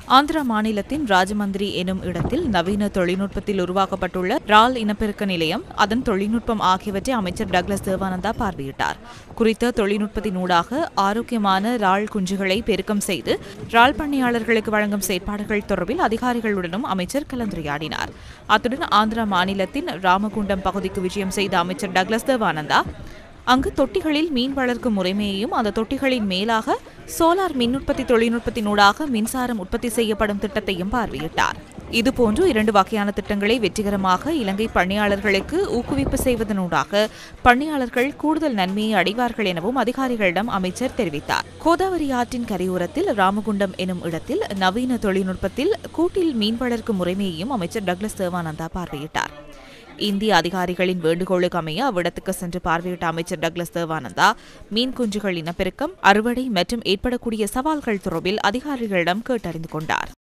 ஆந்திரா மாநிலத்தின் ராஜமந்திரி எனும் இடத்தில் நவீன தொழில்நுட்பத்தில் உருவாக்கப்பட்டுள்ள ரால் இனப்பெருக்க நிலையம் அதன் தொழில்நுட்பம் ஆகியவற்றை அமைச்சர் டக்ளஸ் தேவானந்தா பார்வையிட்டார் குறித்த தொழில்நுட்பத்தினூடாக ஆரோக்கியமான ரால் குஞ்சுகளை பெருக்கம் செய்து ரால் பண்ணையாளர்களுக்கு வழங்கும் செயற்பாடுகள் தொடர்பில் அதிகாரிகளுடனும் அமைச்சர் கலந்துரையாடினார் அத்துடன் ஆந்திரா மாநிலத்தின் ராமகுண்டம் பகுதிக்கு விஜயம் செய்த அமைச்சர் டக்ளஸ் தேவானந்தா அங்கு தொட்டிகளில் மீன் வளர்க்கும் முறைமையையும் அந்த தொட்டிகளின் மேலாக சோலார் மின் உற்பத்தி தொழில்நுட்பத்தினூடாக மின்சாரம் உற்பத்தி செய்யப்படும் திட்டத்தையும் பார்வையிட்டார் இதுபோன்று இரண்டு வகையான திட்டங்களை வெற்றிகரமாக இலங்கை பணியாளர்களுக்கு ஊக்குவிப்பு செய்வதனூடாக பணியாளர்கள் கூடுதல் நன்மையை அடைவார்கள் எனவும் அதிகாரிகளிடம் அமைச்சர் தெரிவித்தார் கோதாவரி ஆற்றின் கரையோரத்தில் ராமகுண்டம் எனும் இடத்தில் நவீன தொழில்நுட்பத்தில் கூட்டில் மீன் வளர்க்கும் முறைமையையும் அமைச்சர் டக்ளஸ் தேவானந்தா பார்வையிட்டார் இந்திய அதிகாரிகளின் வேண்டுகோளுக்கு அமைய அவ்விடத்துக்கு சென்று பார்வையிட்ட அமைச்சர் டக்ளஸ் தேவானந்தா மீன் குஞ்சுகள் இனப்பெருக்கம் அறுவடை மற்றும் ஏற்படக்கூடிய சவால்கள் தொடர்பில் அதிகாரிகளிடம் கேட்டறிந்து கொண்டார்